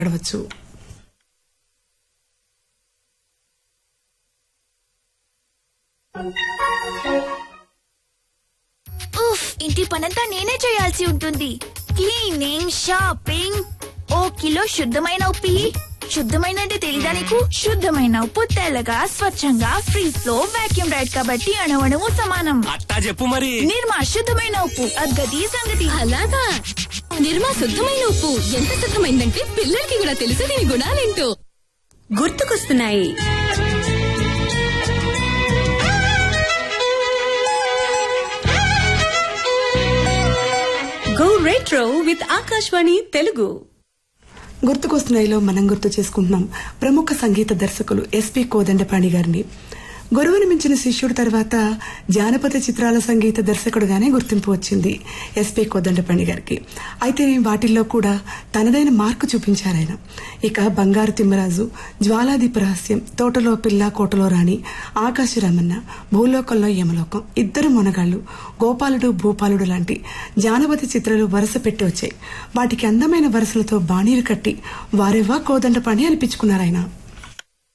ఆడవచ్చు ఉఫ్ ఇంటి పనంతా నేనే చేయాల్సి ఉంటుంది క్లీనింగ్ షాపింగ్ ఓ కిలో శుద్ధమైన ఉప్పి శుద్ధమైన అంటే తెలీదా నీకు శుద్ధమైన ఉప్పు తెల్లగా స్వచ్ఛంగా ఫ్రీజ్ లో వాక్యూమ్ రైడ్ కాబట్టి అణవణము సమానం అట్టా చెప్పు మరి నిర్మా శుద్ధమైన ఉప్పు అద్గతి సంగతి అలాగా నిర్మా శుద్ధమైన ఉప్పు ఎంత శుద్ధమైందంటే పిల్లలకి కూడా తెలుసు దీని గుణాలేంటో గుర్తుకొస్తున్నాయి go retro with Akashvani Telugu గుర్తుకొస్తున్నాయిలో మనం గుర్తు చేసుకుంటున్నాం ప్రముఖ సంగీత దర్శకులు ఎస్పి కోదండపాణి గారిని గురువుని మించిన శిష్యుడు తర్వాత జానపద చిత్రాల సంగీత దర్శకుడుగానే గుర్తింపు వచ్చింది ఎస్పి కోదండపాణి గారికి అయితే వాటిల్లో కూడా తనదైన మార్కు చూపించారు ఆయన ఇక బంగారు తిమ్మరాజు జ్వాలాదీప రహస్యం తోటలో పిల్ల కోటలో రాణి ఆకాశరామన్న భూలోకంలో యమలోకం ఇద్దరు మొనగాళ్లు గోపాలుడు భూపాలుడు లాంటి జానపద చిత్రాలు వరుస పెట్టి వచ్చాయి వాటికి అందమైన వరుసలతో బాణీలు కట్టి వారెవ్వా కోదండపాణి అనిపించుకున్నారు ఆయన